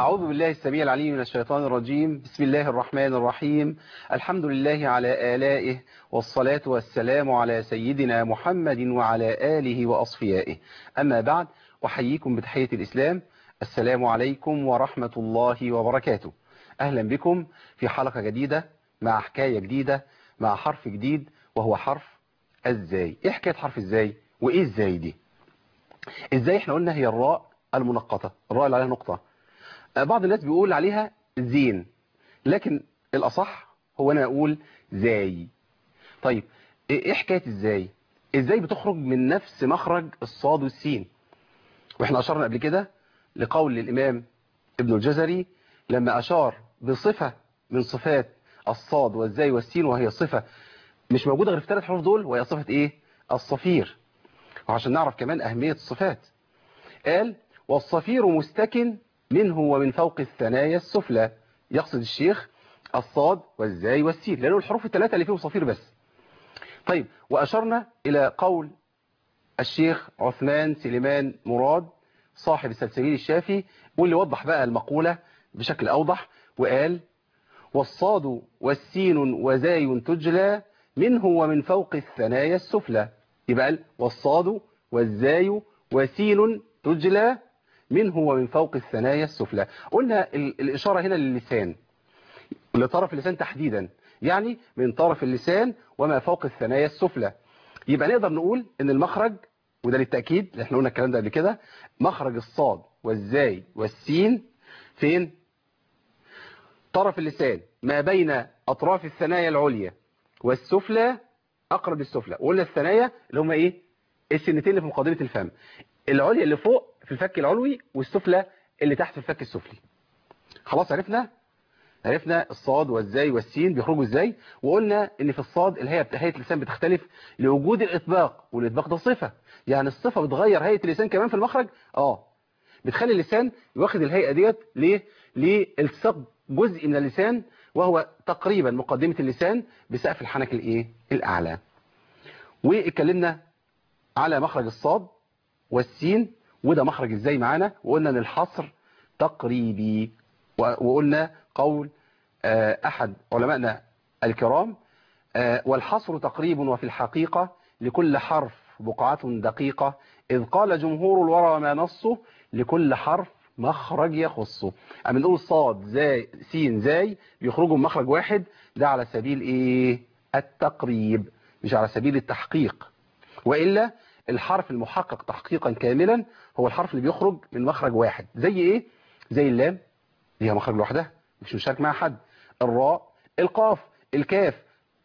أعوذ بالله السميع العليم من الشيطان الرجيم بسم الله الرحمن الرحيم الحمد لله على آلائه والصلاة والسلام على سيدنا محمد وعلى آله وأصفيائه أما بعد أحييكم بتحية الإسلام السلام عليكم ورحمة الله وبركاته أهلا بكم في حلقة جديدة مع حكاية جديدة مع حرف جديد وهو حرف الزاي إيه حكاية حرف الزاي وإيه الزاي دي الزاي احنا قلنا هي الراء المنقطة الراء اللي عليها نقطة بعض الناس بيقول عليها زين لكن الأصح هو أنا أقول زاي طيب إيه حكاية الزاي إزاي بتخرج من نفس مخرج الصاد والسين وإحنا أشرنا قبل كده لقول الإمام ابن الجزري لما أشار بصفة من صفات الصاد والزاي والسين وهي صفة مش موجودة غير في ثلاث حروف دول وهي صفة إيه الصفير وعشان نعرف كمان أهمية الصفات قال والصفير مستكن منه ومن فوق الثنايا السفلى يقصد الشيخ الصاد والزاي والسين لأنه الحروف الثلاثة اللي فيهم صفير بس طيب وأشرنا إلى قول الشيخ عثمان سليمان مراد صاحب السلسبيل الشافي واللي وضح بقى المقولة بشكل أوضح وقال والصاد والسين وزاي تجلى منه ومن فوق الثنايا السفلى يبقى قال والصاد والزاي وسين تجلى منه ومن فوق الثنايا السفلى قلنا الإشارة هنا للسان لطرف اللسان تحديدا يعني من طرف اللسان وما فوق الثنايا السفلى يبقى نقدر نقول ان المخرج وده للتأكيد احنا قلنا الكلام ده قبل كده مخرج الصاد والزاي والسين فين طرف اللسان ما بين أطراف الثنايا العليا والسفلى أقرب السفلى وقلنا الثنايا اللي هم إيه السنتين اللي في مقدمة الفم العليا اللي فوق في الفك العلوي والسفلى اللي تحت في الفك السفلي خلاص عرفنا عرفنا الصاد والزاي والسين بيخرجوا ازاي وقلنا ان في الصاد الهيئه هيئه اللسان بتختلف لوجود الاطباق والاطباق ده صفه يعني الصفه بتغير هيئه اللسان كمان في المخرج اه بتخلي اللسان واخد الهيئه ديت ليه لالتصاق جزء من اللسان وهو تقريبا مقدمه اللسان بسقف الحنك الايه الاعلى واتكلمنا على مخرج الصاد والسين وده مخرج ازاي معانا وقلنا ان الحصر تقريبي وقلنا قول احد علمائنا الكرام والحصر تقريب وفي الحقيقة لكل حرف بقعة دقيقة إذ قال جمهور الورى ما نصه لكل حرف مخرج يخصه أما نقول صاد زاي سين زاي بيخرجوا من مخرج واحد ده على سبيل إيه التقريب مش على سبيل التحقيق وإلا الحرف المحقق تحقيقا كاملا هو الحرف اللي بيخرج من مخرج واحد زي ايه زي اللام ليها مخرج لوحدها مش مشارك مع حد الراء القاف الكاف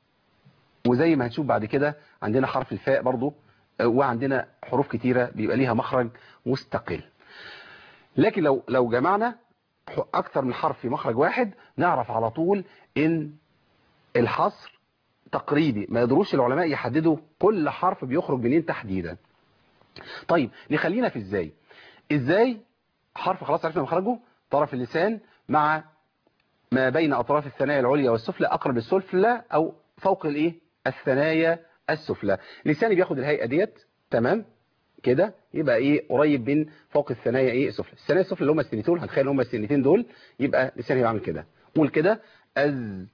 وزي ما هنشوف بعد كده عندنا حرف الفاء برضو وعندنا حروف كتيرة بيبقى ليها مخرج مستقل لكن لو لو جمعنا اكثر من حرف في مخرج واحد نعرف على طول ان الحصر تقريبي ما يقدروش العلماء يحددوا كل حرف بيخرج منين تحديدا طيب نخلينا في ازاي ازاي حرف خلاص عرفنا مخرجه طرف اللسان مع ما بين اطراف الثنايا العليا والسفلى اقرب السفلى او فوق الايه الثنايا السفلى لساني بياخد الهيئه ديت تمام كده يبقى ايه قريب من فوق الثنايا ايه السفلى الثنايا السفلى اللي هم السنتين هنتخيل هم السنتين دول يبقى لساني بيعمل كده قول كده از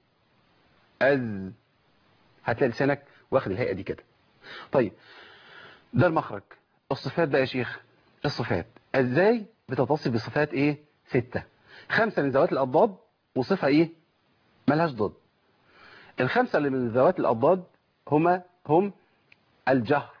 از هتلاقي لسانك واخد الهيئة دي كده طيب ده المخرج الصفات بقى يا شيخ الصفات ازاي بتتصف بصفات ايه ستة خمسة من ذوات الأضداد وصفة ايه ملهاش ضد الخمسة اللي من ذوات الأضداد هما هم الجهر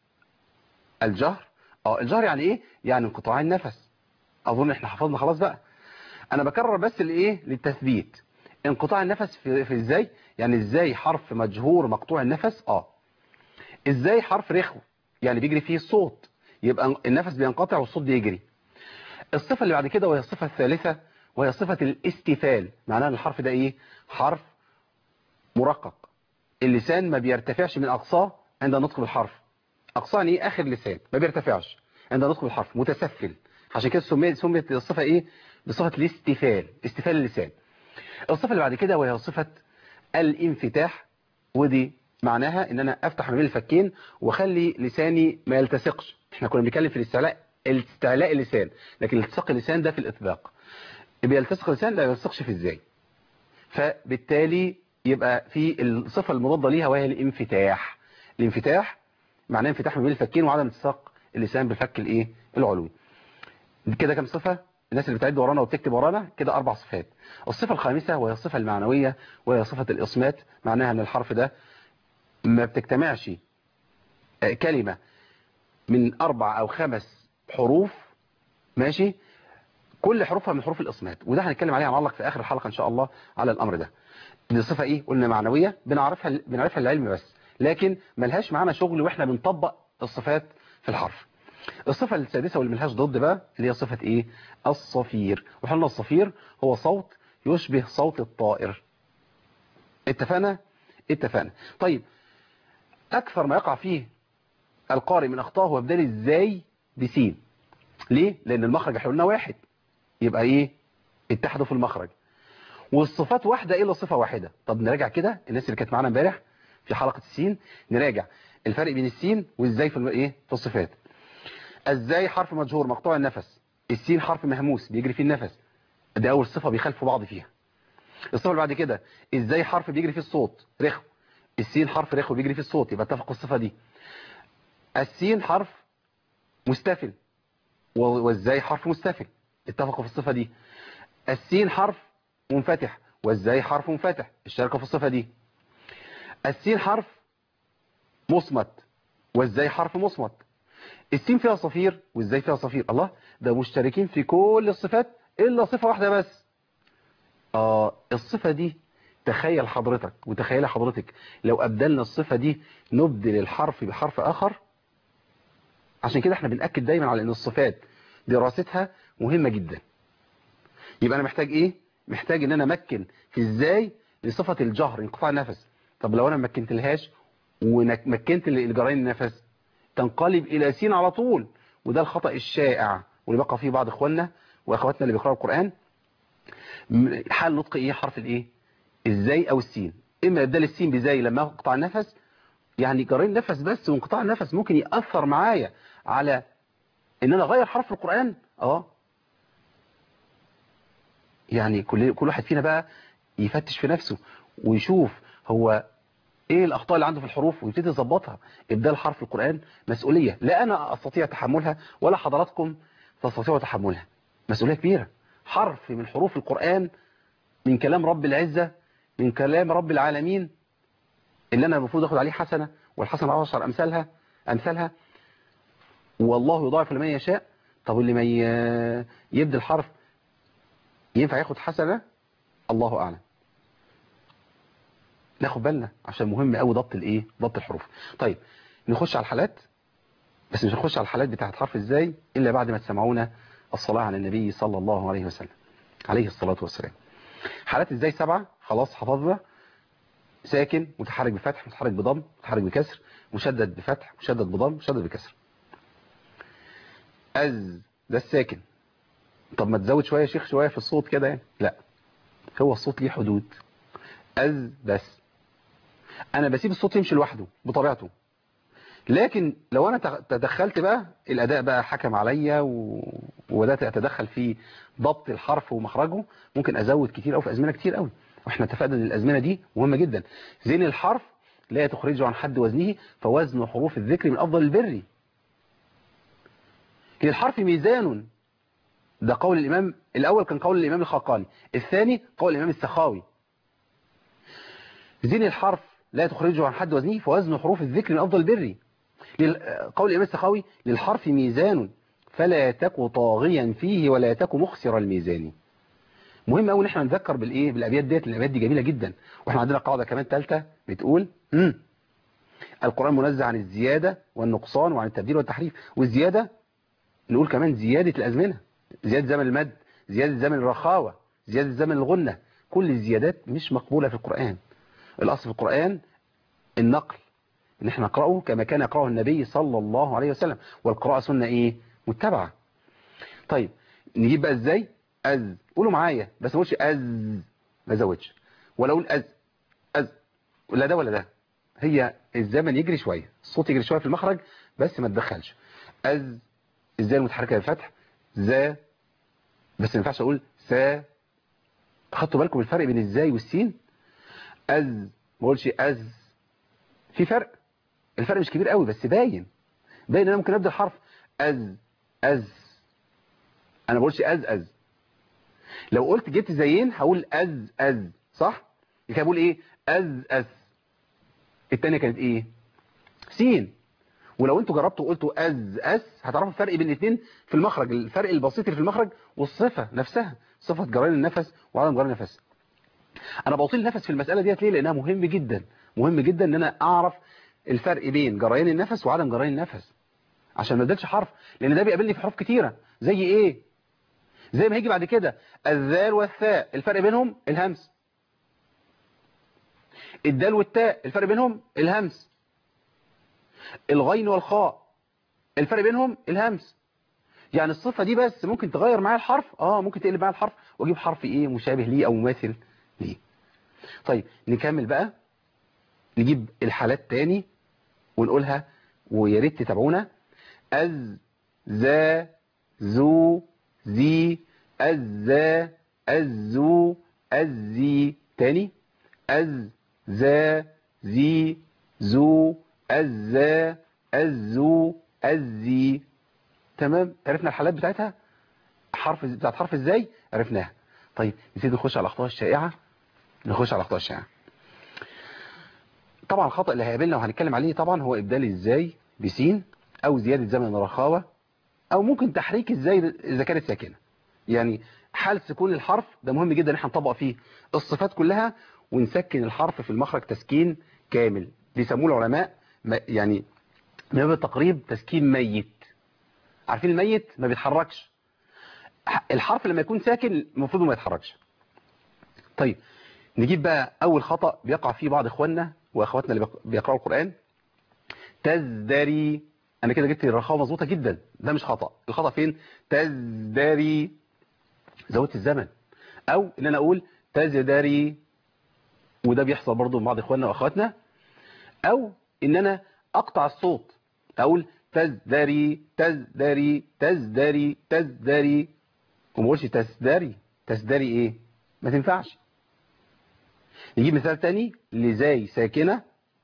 الجهر اه الجهر يعني ايه يعني انقطاع النفس اظن احنا حفظنا خلاص بقى انا بكرر بس الايه للتثبيت انقطاع النفس في, في ازاي يعني ازاي حرف مجهور مقطوع النفس اه ازاي حرف رخو يعني بيجري فيه الصوت يبقى النفس بينقطع والصوت بيجري الصفة اللي بعد كده وهي الصفة الثالثة وهي صفة الاستفال معناها ان الحرف ده ايه حرف مرقق اللسان ما بيرتفعش من اقصاه عند النطق بالحرف اقصاه ايه اخر لسان ما بيرتفعش عند النطق بالحرف متسفل عشان كده سميت سميت الصفة ايه بصفة الاستفال استفال اللسان الصفة اللي بعد كده وهي صفة الانفتاح ودي معناها ان انا افتح ما بين الفكين واخلي لساني ما يلتصقش احنا كنا بنتكلم في الاستعلاء استعلاء اللسان لكن التصاق اللسان ده في الاطباق بيلتصق اللسان لا يلتصقش في ازاي فبالتالي يبقى في الصفة المضادة ليها وهي الانفتاح الانفتاح معناه انفتاح ما بين الفكين وعدم التصاق اللسان بالفك الايه العلوي كده كم صفة الناس اللي بتعد ورانا وبتكتب ورانا كده اربع صفات الصفة الخامسة وهي الصفة المعنوية وهي صفة الاصمات معناها ان الحرف ده ما بتجتمعش كلمة من اربع او خمس حروف ماشي كل حروفها من حروف الاصمات وده هنتكلم عليها هنعلق في اخر الحلقة ان شاء الله على الامر ده دي صفة ايه قلنا معنوية بنعرفها بنعرفها العلم بس لكن ملهاش معانا شغل واحنا بنطبق الصفات في الحرف الصفة السادسة واللي ملهاش ضد بقى اللي هي صفة ايه الصفير وحنا الصفير هو صوت يشبه صوت الطائر اتفقنا اتفقنا طيب اكثر ما يقع فيه القارئ من اخطائه هو بدال ازاي بسين ليه لان المخرج احنا قلنا واحد يبقى ايه اتحدوا في المخرج والصفات واحدة الا صفة واحدة طب نراجع كده الناس اللي كانت معانا امبارح في حلقة السين نراجع الفرق بين السين والزاي في ايه في الصفات الزاي حرف مجهور مقطوع النفس السين حرف مهموس بيجري فيه النفس دي اول صفة بيخالفوا بعض فيها الصفة اللي بعد كده الزاي حرف بيجري فيه الصوت رخو السين حرف رخو بيجري فيه الصوت يبقى اتفقوا الصفة دي السين حرف مستفل والزاي حرف مستفل اتفقوا في الصفة دي السين حرف منفتح والزاي حرف منفتح اشتركوا في الصفة دي السين حرف مصمت والزاي حرف مصمت السين فيها صفير والزاي فيها صفير الله ده مشتركين في كل الصفات إلا صفة واحدة بس آه الصفة دي تخيل حضرتك وتخيل حضرتك لو أبدلنا الصفة دي نبدل الحرف بحرف آخر عشان كده احنا بنأكد دايما على ان الصفات دراستها مهمة جدا يبقى انا محتاج ايه محتاج ان انا امكن في ازاي لصفة الجهر انقطاع النفس طب لو انا مكنت لهاش ومكنت لجرين النفس تنقلب الى سين على طول وده الخطأ الشائع واللي بقى فيه بعض اخواننا واخواتنا اللي بيقرأوا القرآن حال نطق ايه حرف الايه ازاي او السين اما ابدال السين بزي لما اقطع النفس يعني جرين نفس بس وانقطاع النفس ممكن يأثر معايا على ان انا اغير حرف القرآن اه يعني كل كل واحد فينا بقى يفتش في نفسه ويشوف هو ايه الاخطاء اللي عنده في الحروف ويبتدي يظبطها ابدال حرف القرآن مسؤولية لا انا استطيع تحملها ولا حضراتكم تستطيعوا تحملها مسؤولية كبيرة حرف من حروف القرآن من كلام رب العزة من كلام رب العالمين اللي انا المفروض اخد عليه حسنة والحسنة عشر امثالها امثالها والله يضاعف لمن يشاء طب اللي ما يبدل الحرف ينفع ياخد حسنة الله اعلم ناخد بالنا عشان مهم قوي ضبط الايه ضبط الحروف طيب نخش على الحالات بس مش هنخش على الحالات بتاعت حرف ازاي الا بعد ما تسمعونا الصلاة على النبي صلى الله عليه وسلم عليه الصلاة والسلام حالات ازاي سبعة خلاص حفظنا ساكن متحرك بفتح متحرك بضم متحرك بكسر مشدد بفتح مشدد بضم مشدد بكسر أز ده الساكن طب ما تزود شوية يا شيخ شوية في الصوت كده يعني لا هو الصوت ليه حدود أز بس أنا بسيب الصوت يمشي لوحده بطبيعته لكن لو أنا تدخلت بقى الأداء بقى حكم عليا و... وبدأت أتدخل في ضبط الحرف ومخرجه ممكن أزود كتير أو في أزمنة كتير قوي واحنا اتفقنا ان الازمنه دي مهمه جدا زين الحرف لا تخرجه عن حد وزنه فوزن حروف الذكر من افضل البر للحرف ميزان ده قول الامام الاول كان قول الامام الخاقاني الثاني قول الامام السخاوي زين الحرف لا تخرجه عن حد وزنه فوزن حروف الذكر من افضل البر قول الامام السخاوي للحرف ميزان فلا تك طاغيا فيه ولا تك مخسر الميزان مهم قوي ان احنا نذكر بالايه بالابيات ديت الابيات دي جميله جدا واحنا عندنا قاعده كمان ثالثه بتقول امم القران منزه عن الزياده والنقصان وعن التبديل والتحريف والزياده نقول كمان زياده الازمنه زياده زمن المد زياده زمن الرخاوه زياده زمن الغنه كل الزيادات مش مقبوله في القران الاصل في القران النقل ان احنا نقراه كما كان يقراه النبي صلى الله عليه وسلم والقراءه سنه ايه متبعه طيب نجيب بقى ازاي أز قولوا معايا بس ما اقولش أز ما زودش ولا أقول أز أز لا ده ولا ده هي الزمن يجري شوية الصوت يجري شوية في المخرج بس ما تدخلش أز ازاي المتحركة بالفتح ذا بس ما ينفعش أقول سا خدتوا بالكم الفرق بين الزاي والسين أز ما اقولش أز في فرق الفرق مش كبير قوي بس باين باين ان انا ممكن ابدا الحرف أز أز انا ما بقولش أز أز لو قلت جبت زيين هقول أز أز صح يبقى بقول ايه أز أز التانية كانت ايه سين ولو انتوا جربتوا وقلتوا أز أز هتعرفوا الفرق بين الاثنين في المخرج الفرق البسيط اللي في المخرج والصفة نفسها صفة جريان النفس وعدم جريان النفس انا بطيل النفس في المسألة ديت ليه لانها مهم جدا مهم جدا ان انا اعرف الفرق بين جريان النفس وعدم جريان النفس عشان ما ادلش حرف لان ده بيقابلني في حروف كتيرة زي ايه زي ما هيجي بعد كده الذال والثاء الفرق بينهم الهمس الدال والتاء الفرق بينهم الهمس الغين والخاء الفرق بينهم الهمس يعني الصفة دي بس ممكن تغير معايا الحرف اه ممكن تقلب معايا الحرف واجيب حرف ايه مشابه ليه او مماثل ليه طيب نكمل بقى نجيب الحالات تاني ونقولها ويا ريت تتابعونا أز ذا ذو ذي أز أزو أزي تاني أز ذا ذي ذو أز أزو أزي تمام عرفنا الحالات بتاعتها حرف بتاعت حرف ازاي عرفناها طيب نبتدي نخش على الاخطاء الشائعه نخش على الاخطاء الشائعه طبعا الخطأ اللي هيقابلنا وهنتكلم عليه طبعا هو ابدال ازاي بسين او زيادة زمن الرخاوة او ممكن تحريك ازاي اذا كانت ساكنة يعني حال سكون الحرف ده مهم جدا ان احنا نطبق فيه الصفات كلها ونسكن الحرف في المخرج تسكين كامل بيسموه العلماء يعني من باب التقريب تسكين ميت عارفين الميت ما بيتحركش الحرف لما يكون ساكن المفروض ما يتحركش طيب نجيب بقى اول خطأ بيقع فيه بعض اخواننا واخواتنا اللي بيقرأوا القرآن تزدري انا كده جبت الرخاوة مظبوطة جدا ده مش خطأ الخطأ فين تزدري زودت الزمن او ان انا اقول تزدري وده بيحصل برضو مع بعض اخواننا واخواتنا او ان انا اقطع الصوت اقول تزدري تزدري تزدري تزدري وما اقولش تزدري تزدري ايه ما تنفعش نجيب مثال تاني لزاي ساكنة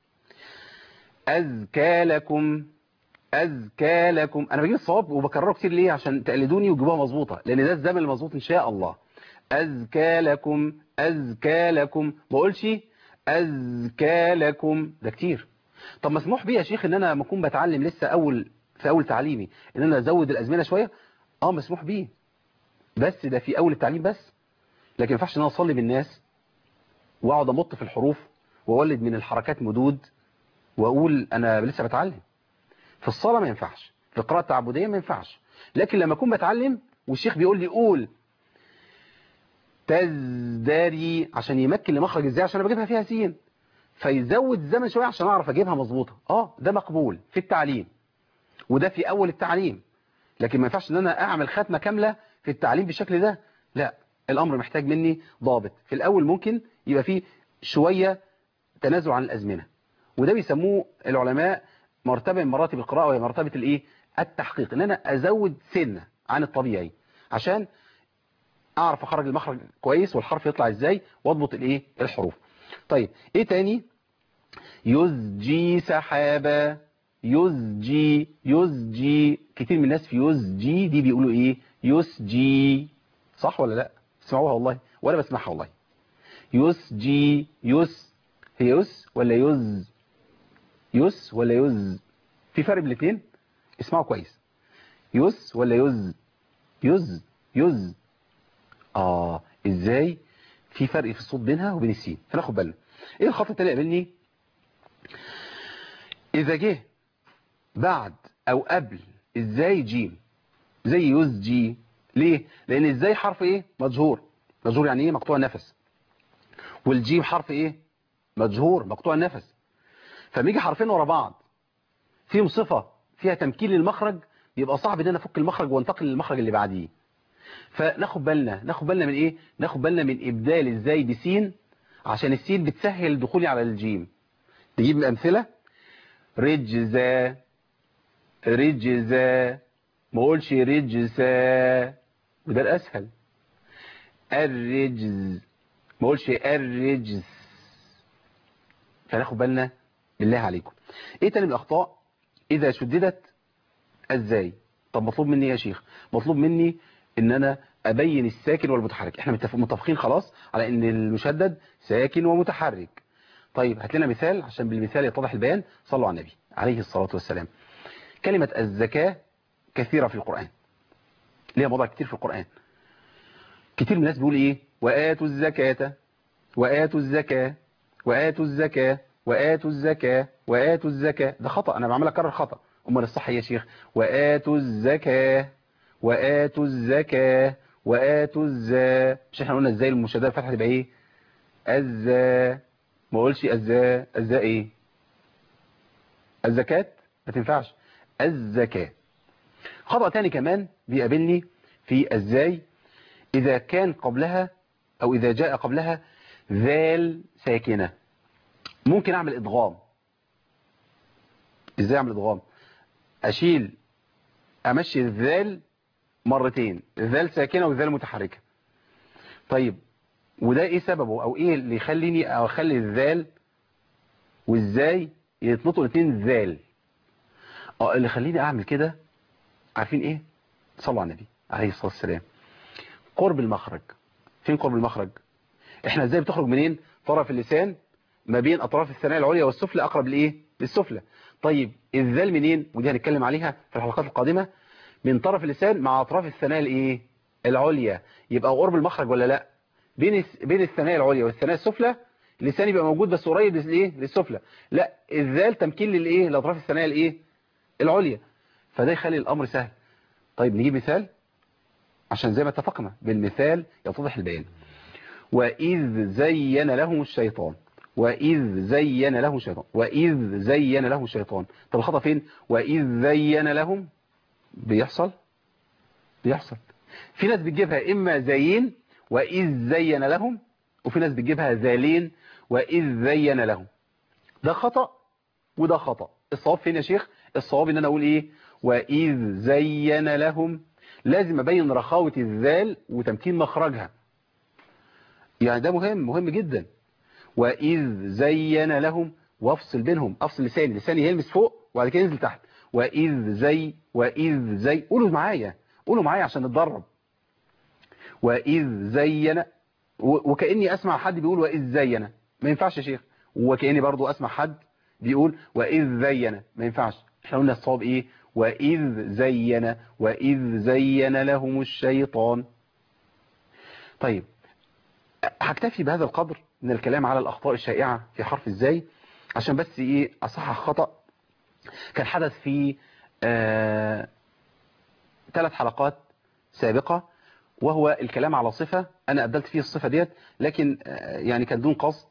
أزكى لكم أزكى لكم أنا بجيب الصواب وبكرره كتير ليه عشان تقلدوني وتجيبوها مظبوطة لأن ده الزمن المظبوط إن شاء الله أزكى لكم أزكى لكم ما أقولش أزكى لكم ده كتير طب مسموح بيه يا شيخ إن أنا لما أكون بتعلم لسه أول في أول تعليمي إن أنا أزود الأزمنة شوية آه مسموح بيه بس ده في أول التعليم بس لكن ما ينفعش إن أنا أصلي بالناس واقعد امط في الحروف واولد من الحركات مدود واقول انا لسه بتعلم في الصلاة ما ينفعش في القراءة التعبدية ما ينفعش لكن لما اكون بتعلم والشيخ بيقول لي قول تزدري عشان يمكن لمخرج ازاي عشان انا بجيبها فيها سين فيزود الزمن شوية عشان اعرف اجيبها مظبوطة اه ده مقبول في التعليم وده في اول التعليم لكن ما ينفعش ان انا اعمل ختمة كاملة في التعليم بالشكل ده لا الامر محتاج مني ضابط في الاول ممكن يبقى فيه شوية تنازل عن الازمنة وده بيسموه العلماء مرتبة من مراتب القراءة وهي مرتبة الايه التحقيق ان انا ازود سنة عن الطبيعي عشان اعرف اخرج المخرج كويس والحرف يطلع ازاي واضبط الايه الحروف طيب ايه تاني يزجي سحابة يزجي يزجي كتير من الناس في يزجي دي بيقولوا ايه يسجي صح ولا لا اسمعوها والله ولا بسمعها والله يسجي يس هي يس ولا يز يس ولا يز في فرق بين الاثنين اسمعوا كويس يس ولا يز يز يز اه ازاي في فرق في الصوت بينها وبين السين فناخد بالنا ايه الخط التاني قابلني اذا جه بعد او قبل ازاي جيم زي يزجي ليه لان ازاي حرف ايه مجهور مجهور يعني ايه مقطوع النفس والجيم حرف ايه مجهور مقطوع النفس فميجي حرفين ورا بعض فيهم صفة فيها تمكين للمخرج يبقى صعب ان انا افك المخرج وانتقل للمخرج اللي بعديه فناخد بالنا ناخد بالنا من ايه ناخد بالنا من ابدال ازاي بسين عشان السين بتسهل دخولي على الجيم تجيب امثله رجزا رجزا ما اقولش رجسا وده الاسهل الرجز ما اقولش الرجز فناخد بالنا بالله عليكم ايه تاني من الاخطاء اذا شددت ازاي طب مطلوب مني يا شيخ مطلوب مني ان انا ابين الساكن والمتحرك احنا متفق- متفقين خلاص على ان المشدد ساكن ومتحرك طيب هات لنا مثال عشان بالمثال يتضح البيان صلوا على النبي عليه الصلاة والسلام كلمة الزكاة كثيرة في القرآن ليها موضع كتير في القرآن كتير من الناس بيقول ايه وآتوا الزكاة وآتوا الزكاة وآتوا الزكاة وآتوا الزكاة وآتوا الزكاة ده خطأ أنا بعمل أكرر خطأ أمال الصح إيه يا شيخ وآتوا الزكاة وآتوا الزكاة وآتوا الزا مش احنا قلنا ازاي المشددة الفتحة تبقى ايه الزا ما اقولش الزا الزا ايه الزكاة ما تنفعش الزكاة خطأ تاني كمان بيقابلني في ازاي إذا كان قبلها أو إذا جاء قبلها ذال ساكنة ممكن أعمل إدغام إزاي أعمل إدغام أشيل أمشي الذال مرتين الذال ساكنة والذال متحركة طيب وده إيه سببه أو إيه اللي يخليني أو أخلي الذال وإزاي يتنطوا الاثنين ذال اه اللي يخليني أعمل كده عارفين إيه صلوا على النبي عليه الصلاة والسلام قرب المخرج فين قرب المخرج احنا ازاي بتخرج منين طرف اللسان ما بين اطراف الثنايا العليا والسفلى اقرب لايه للسفلى طيب الذال منين ودي هنتكلم عليها في الحلقات القادمة من طرف اللسان مع اطراف الثنايا الايه العليا يبقى قرب المخرج ولا لا بين الس- بين الثنايا العليا والثنايا السفلى اللسان يبقى موجود بس قريب للايه للسفلى لا الذال تمكين للايه لاطراف الثنايا الايه العليا فده يخلي الامر سهل طيب نجيب مثال عشان زي ما اتفقنا بالمثال يتضح البيان وإذ زين لهم الشيطان وإذ زين لهم الشيطان وإذ زين لهم الشيطان طب الخطأ فين وإذ زين لهم بيحصل بيحصل في ناس بتجيبها إما زين وإذ زين لهم وفي ناس بتجيبها ذالين وإذ زين لهم ده خطأ وده خطأ الصواب فين يا شيخ الصواب ان انا اقول ايه وإذ زين لهم لازم ابين رخاوة الذال وتمكين مخرجها يعني ده مهم مهم جدا وإذ زين لهم وافصل بينهم افصل لساني لساني يلمس فوق وبعد كده ينزل تحت وإذ زي وإذ زي قولوا معايا قولوا معايا عشان نتدرب وإذ زين و- وكأني أسمع حد بيقول وإذ زين ما ينفعش يا شيخ وكأني برضو أسمع حد بيقول وإذ زين ما ينفعش احنا قلنا الصواب إيه وإذ زين وإذ زين لهم الشيطان طيب هكتفي بهذا القدر من الكلام على الأخطاء الشائعة في حرف الزاي عشان بس إيه أصحح خطأ كان حدث في آه ثلاث حلقات سابقة وهو الكلام على صفة أنا أبدلت فيه الصفة ديت لكن آه يعني كان دون قصد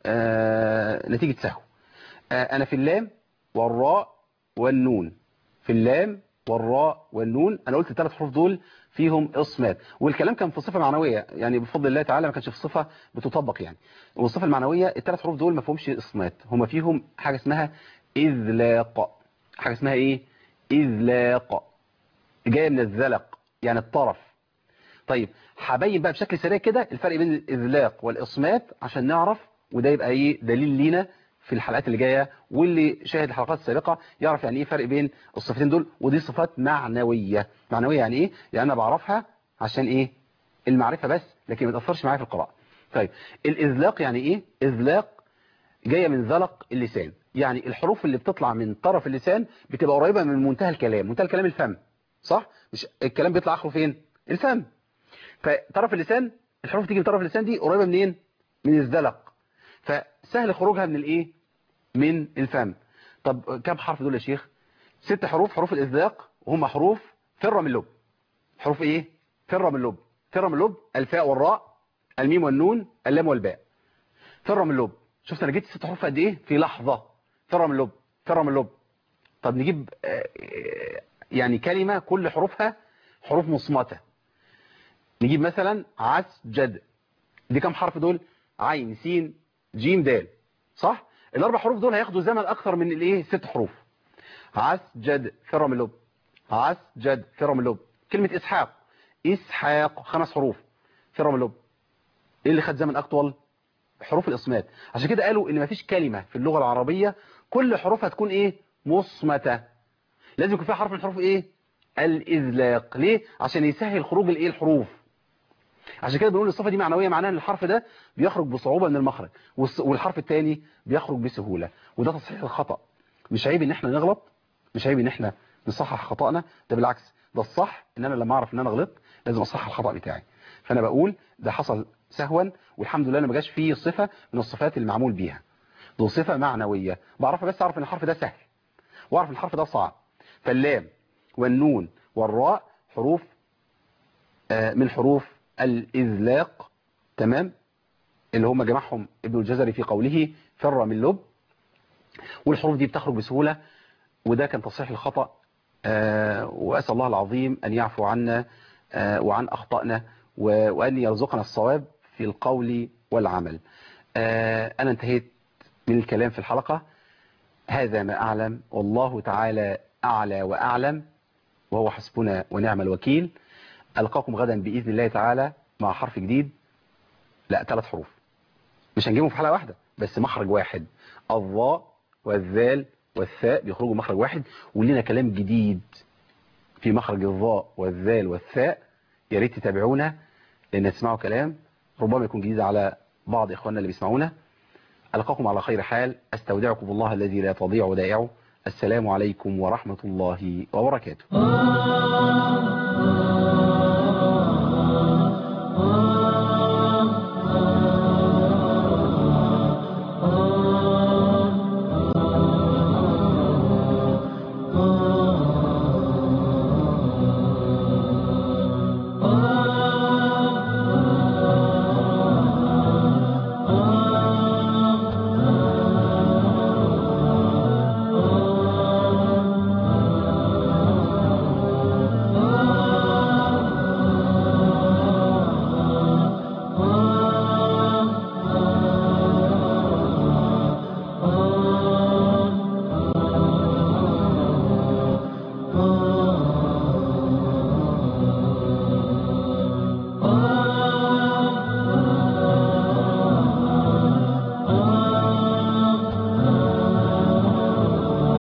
آه نتيجة سهو آه أنا في اللام والراء والنون في اللام والراء والنون أنا قلت الثلاث حروف دول فيهم إصمات والكلام كان في صفة معنوية يعني بفضل الله تعالى ما كانش في صفة بتطبق يعني والصفة المعنوية الثلاث حروف دول ما فيهمش إصمات هما فيهم حاجة اسمها إذلاق حاجة اسمها إيه إذلاق جاية من الذلق يعني الطرف طيب هبين بقى بشكل سريع كده الفرق بين الإذلاق والإصمات عشان نعرف وده يبقى إيه دليل لينا في الحلقات اللي جاية واللي شاهد الحلقات السابقة يعرف يعني ايه فرق بين الصفتين دول ودي صفات معنوية معنوية يعني ايه يعني انا بعرفها عشان ايه المعرفة بس لكن ما تأثرش معايا في القراءة طيب الإذلاق يعني ايه إذلاق جاية من ذلق اللسان يعني الحروف اللي بتطلع من طرف اللسان بتبقى قريبة من منتهى الكلام منتهى الكلام الفم صح مش الكلام بيطلع اخره فين الفم فطرف اللسان الحروف تيجي من طرف اللسان دي قريبة منين من الذلق فسهل خروجها من الايه من الفم طب كم حرف دول يا شيخ ست حروف حروف الإذلاق وهم حروف فر من اللب حروف ايه فر من اللب فر من اللب الفاء والراء الميم والنون اللام والباء فر من اللب شفت انا جبت ست حروف قد ايه في لحظة فر من اللب فر من اللب طب نجيب آه، آه، يعني كلمة كل حروفها حروف مصمتة نجيب مثلا عسجد دي كم حرف دول عين سين جيم دال صح الاربع حروف دول هياخدوا زمن اكثر من الايه ست حروف عسجد فر من اللب عسجد فر من اللب كلمة اسحاق اسحاق خمس حروف فر من اللب ايه اللي خد زمن اطول حروف الاصمات عشان كده قالوا ان مفيش كلمة في اللغة العربية كل حروفها تكون ايه مصمتة لازم يكون فيها حرف من الحروف ايه الاذلاق ليه عشان يسهل خروج الايه الحروف عشان كده بنقول الصفة دي معنوية معناها ان الحرف ده بيخرج بصعوبة من المخرج والص- والحرف الثاني بيخرج بسهولة وده تصحيح الخطأ مش عيب ان احنا نغلط مش عيب ان احنا نصحح خطأنا ده بالعكس ده الصح ان انا لما اعرف ان انا غلطت لازم اصحح الخطأ بتاعي فانا بقول ده حصل سهوا والحمد لله انا ما جاش فيه صفة من الصفات اللي معمول بيها دي صفة معنوية بعرفها بس اعرف ان الحرف ده سهل واعرف ان الحرف ده صعب فاللام والنون والراء حروف آه، من حروف الإذلاق تمام اللي هم جمعهم ابن الجزري في قوله فر من لب والحروف دي بتخرج بسهولة وده كان تصحيح الخطأ آه، وأسأل الله العظيم أن يعفو عنا آه، وعن أخطائنا و- وأن يرزقنا الصواب في القول والعمل آه، أنا انتهيت من الكلام في الحلقة هذا ما أعلم والله تعالى أعلى وأعلم وهو حسبنا ونعم الوكيل ألقاكم غدا بإذن الله تعالى مع حرف جديد لا ثلاث حروف مش هنجيبهم في حلقة واحدة بس مخرج واحد الضاء والذال والثاء بيخرجوا مخرج واحد ولنا كلام جديد في مخرج الضاء والذال والثاء يا ريت تتابعونا لأن تسمعوا كلام ربما يكون جديد على بعض إخواننا اللي بيسمعونا ألقاكم على خير حال أستودعكم الله الذي لا تضيع ودائعه السلام عليكم ورحمة الله وبركاته